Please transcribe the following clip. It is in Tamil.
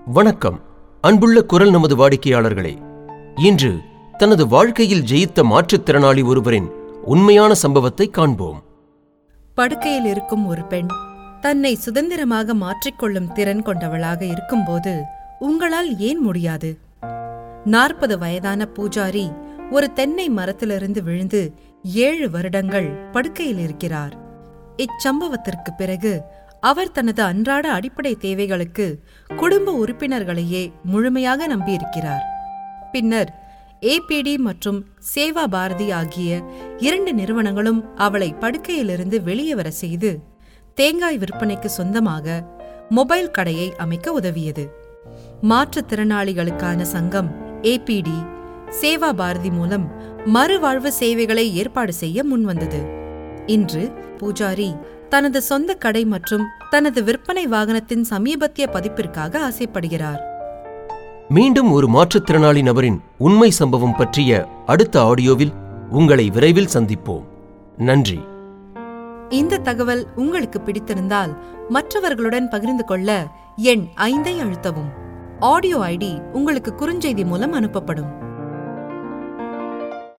வணக்கம் அன்புள்ள குரல் நமது வாடிக்கையாளர்களே இன்று தனது வாழ்க்கையில் ஜெயித்த மாற்றுத்திறனாளி ஒருவரின் உண்மையான சம்பவத்தை காண்போம் படுக்கையில் இருக்கும் ஒரு பெண் தன்னை சுதந்திரமாக மாற்றிக்கொள்ளும் திறன் கொண்டவளாக இருக்கும்போது உங்களால் ஏன் முடியாது நாற்பது வயதான பூஜாரி ஒரு தென்னை மரத்திலிருந்து விழுந்து ஏழு வருடங்கள் படுக்கையில் இருக்கிறார் இச்சம்பவத்திற்கு பிறகு அவர் தனது அன்றாட அடிப்படை தேவைகளுக்கு குடும்ப உறுப்பினர்களையே முழுமையாக நம்பியிருக்கிறார் பின்னர் ஏபிடி மற்றும் சேவா பாரதி ஆகிய இரண்டு நிறுவனங்களும் அவளை படுக்கையிலிருந்து வெளியே வர செய்து தேங்காய் விற்பனைக்கு சொந்தமாக மொபைல் கடையை அமைக்க உதவியது மாற்றுத்திறனாளிகளுக்கான சங்கம் ஏபிடி சேவா பாரதி மூலம் மறுவாழ்வு சேவைகளை ஏற்பாடு செய்ய முன்வந்தது இன்று பூஜாரி தனது சொந்த கடை மற்றும் தனது விற்பனை வாகனத்தின் சமீபத்திய பதிப்பிற்காக ஆசைப்படுகிறார் மீண்டும் ஒரு மாற்றுத்திறனாளி நபரின் உண்மை சம்பவம் பற்றிய அடுத்த ஆடியோவில் உங்களை விரைவில் சந்திப்போம் நன்றி இந்த தகவல் உங்களுக்கு பிடித்திருந்தால் மற்றவர்களுடன் பகிர்ந்து கொள்ள எண் ஐந்தை அழுத்தவும் ஆடியோ ஐடி உங்களுக்கு குறுஞ்செய்தி மூலம் அனுப்பப்படும்